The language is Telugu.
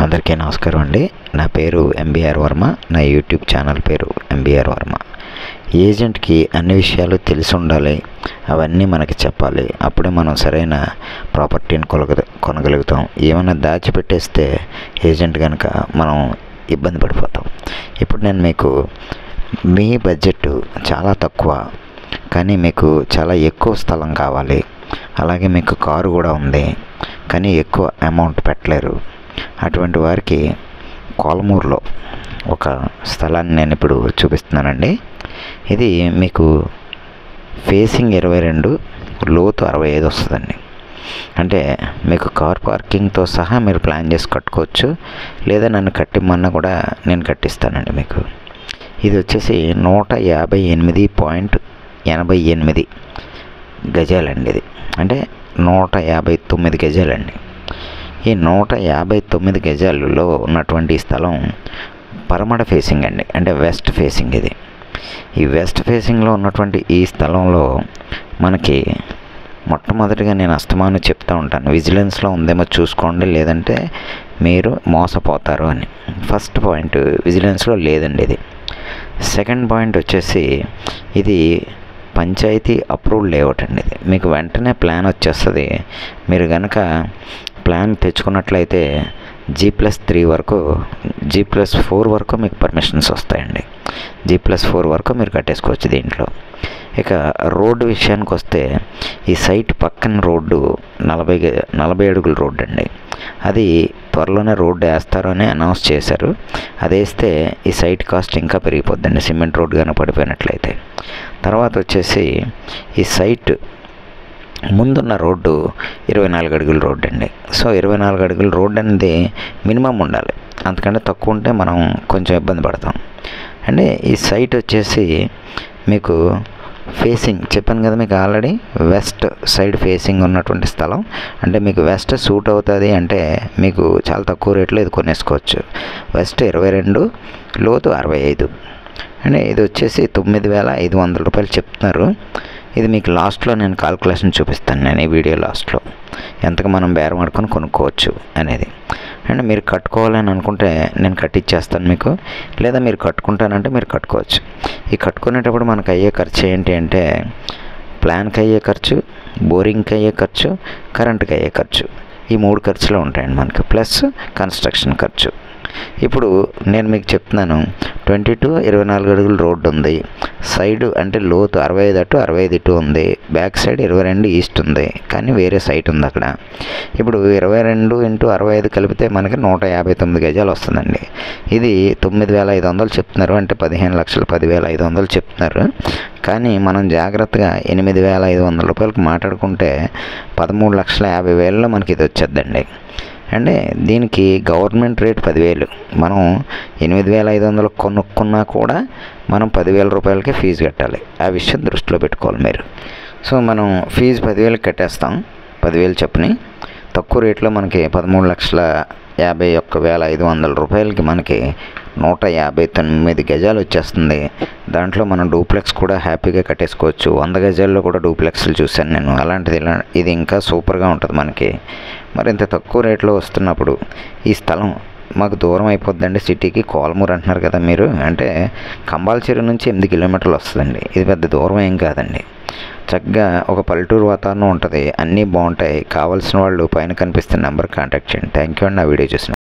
అందరికీ నమస్కారం అండి నా పేరు ఎంబీఆర్ వర్మ నా యూట్యూబ్ ఛానల్ పేరు ఎంబీఆర్ వర్మ ఏజెంట్కి అన్ని విషయాలు తెలిసి ఉండాలి అవన్నీ మనకి చెప్పాలి అప్పుడే మనం సరైన ప్రాపర్టీని కొలగ కొనగలుగుతాం ఏమైనా దాచిపెట్టేస్తే ఏజెంట్ కనుక మనం ఇబ్బంది పడిపోతాం ఇప్పుడు నేను మీకు మీ బడ్జెట్ చాలా తక్కువ కానీ మీకు చాలా ఎక్కువ స్థలం కావాలి అలాగే మీకు కారు కూడా ఉంది కానీ ఎక్కువ అమౌంట్ పెట్టలేరు అటువంటి వారికి కోలమూరులో ఒక స్థలాన్ని నేను ఇప్పుడు చూపిస్తున్నానండి ఇది మీకు ఫేసింగ్ ఇరవై రెండు లోతు అరవై ఐదు వస్తుందండి అంటే మీకు కార్ పార్కింగ్తో సహా మీరు ప్లాన్ చేసి కట్టుకోవచ్చు లేదా నన్ను కట్టిమ్మన్నా కూడా నేను కట్టిస్తానండి మీకు ఇది వచ్చేసి నూట యాభై ఎనిమిది పాయింట్ ఎనభై ఎనిమిది గజాలండి ఇది అంటే నూట యాభై తొమ్మిది గజాలండి ఈ నూట యాభై తొమ్మిది గజాలలో ఉన్నటువంటి ఈ స్థలం పరమడ ఫేసింగ్ అండి అంటే వెస్ట్ ఫేసింగ్ ఇది ఈ వెస్ట్ ఫేసింగ్లో ఉన్నటువంటి ఈ స్థలంలో మనకి మొట్టమొదటిగా నేను అస్తమాను చెప్తూ ఉంటాను విజిలెన్స్లో ఉందేమో చూసుకోండి లేదంటే మీరు మోసపోతారు అని ఫస్ట్ పాయింట్ విజిలెన్స్లో లేదండి ఇది సెకండ్ పాయింట్ వచ్చేసి ఇది పంచాయతీ అప్రూవ్డ్ లేఅవుట్ అండి ఇది మీకు వెంటనే ప్లాన్ వచ్చేస్తుంది మీరు కనుక ప్లాన్ తెచ్చుకున్నట్లయితే జీ ప్లస్ త్రీ వరకు జీ ప్లస్ ఫోర్ వరకు మీకు పర్మిషన్స్ వస్తాయండి జీ ప్లస్ ఫోర్ వరకు మీరు కట్టేసుకోవచ్చు దీంట్లో ఇక రోడ్డు విషయానికి వస్తే ఈ సైట్ పక్కన రోడ్డు నలభై గ- నలభై అడుగుల రోడ్డు అండి అది త్వరలోనే రోడ్డు వేస్తారు అని అనౌన్స్ చేశారు అది వేస్తే ఈ సైట్ కాస్ట్ ఇంకా పెరిగిపోద్దండి సిమెంట్ రోడ్డు కానీ పడిపోయినట్లయితే తర్వాత వచ్చేసి ఈ సైట్ ముందున్న రోడ్డు ఇరవై నాలుగు అడుగుల రోడ్డు అండి సో ఇరవై నాలుగు అడుగుల రోడ్డు అనేది మినిమం ఉండాలి అంతకంటే తక్కువ ఉంటే మనం కొంచెం ఇబ్బంది పడతాం అంటే ఈ సైట్ వచ్చేసి మీకు ఫేసింగ్ చెప్పాను కదా మీకు ఆల్రెడీ వెస్ట్ సైడ్ ఫేసింగ్ ఉన్నటువంటి స్థలం అంటే మీకు వెస్ట్ సూట్ అవుతుంది అంటే మీకు చాలా తక్కువ రేట్లో ఇది కొనేసుకోవచ్చు వెస్ట్ ఇరవై రెండు లోతు అరవై ఐదు అంటే ఇది వచ్చేసి తొమ్మిది వేల ఐదు వందల రూపాయలు చెప్తున్నారు ఇది మీకు లాస్ట్లో నేను కాల్కులేషన్ చూపిస్తాను నేను ఈ వీడియో లాస్ట్లో ఎంతకు మనం బేరం ఆడుకొని కొనుక్కోవచ్చు అనేది అండ్ మీరు కట్టుకోవాలని అనుకుంటే నేను కట్టిచ్చేస్తాను మీకు లేదా మీరు కట్టుకుంటానంటే మీరు కట్టుకోవచ్చు ఈ కట్టుకునేటప్పుడు మనకు అయ్యే ఖర్చు ఏంటి అంటే ప్లాన్కి అయ్యే ఖర్చు బోరింగ్కి అయ్యే ఖర్చు కరెంట్కి అయ్యే ఖర్చు ఈ మూడు ఖర్చులు ఉంటాయండి మనకి ప్లస్ కన్స్ట్రక్షన్ ఖర్చు ఇప్పుడు నేను మీకు చెప్తున్నాను ట్వంటీ టు ఇరవై నాలుగు అడుగుల రోడ్డు ఉంది సైడ్ అంటే లోతు అరవై ఐదు అటు అరవై ఐదు ఇటు ఉంది బ్యాక్ సైడ్ ఇరవై రెండు ఈస్ట్ ఉంది కానీ వేరే సైట్ ఉంది అక్కడ ఇప్పుడు ఇరవై రెండు ఇంటూ అరవై ఐదు కలిపితే మనకి నూట యాభై తొమ్మిది గజాలు వస్తుందండి ఇది తొమ్మిది వేల ఐదు వందలు చెప్తున్నారు అంటే పదిహేను లక్షలు పదివేల ఐదు వందలు చెప్తున్నారు కానీ మనం జాగ్రత్తగా ఎనిమిది వేల ఐదు వందల రూపాయలకు మాట్లాడుకుంటే పదమూడు లక్షల యాభై వేలలో మనకి ఇది వచ్చేద్దండి అంటే దీనికి గవర్నమెంట్ రేట్ పదివేలు మనం ఎనిమిది వేల ఐదు వందలు కొనుక్కున్నా కూడా మనం పదివేల రూపాయలకే ఫీజు కట్టాలి ఆ విషయం దృష్టిలో పెట్టుకోవాలి మీరు సో మనం ఫీజు పదివేలకు కట్టేస్తాం పదివేలు చెప్పుని తక్కువ రేట్లో మనకి పదమూడు లక్షల యాభై ఒక్క వేల ఐదు వందల రూపాయలకి మనకి నూట యాభై తొమ్మిది గజాలు వచ్చేస్తుంది దాంట్లో మనం డూప్లెక్స్ కూడా హ్యాపీగా కట్టేసుకోవచ్చు వంద గజాల్లో కూడా డూప్లెక్స్లు చూశాను నేను అలాంటిది ఇలా ఇది ఇంకా సూపర్గా ఉంటుంది మనకి మరి ఇంత తక్కువ రేట్లో వస్తున్నప్పుడు ఈ స్థలం మాకు దూరం అయిపోద్దండి సిటీకి కోలమూరు అంటున్నారు కదా మీరు అంటే కంబాలచెరు నుంచి ఎనిమిది కిలోమీటర్లు వస్తుందండి ఇది పెద్ద దూరం ఏం కాదండి చక్కగా ఒక పల్లెటూరు వాతావరణం ఉంటుంది అన్నీ బాగుంటాయి కావాల్సిన వాళ్ళు పైన కనిపిస్తున్న నెంబర్ కాంటాక్ట్ చేయండి థ్యాంక్ యూ అండి నా వీడియో చూసిన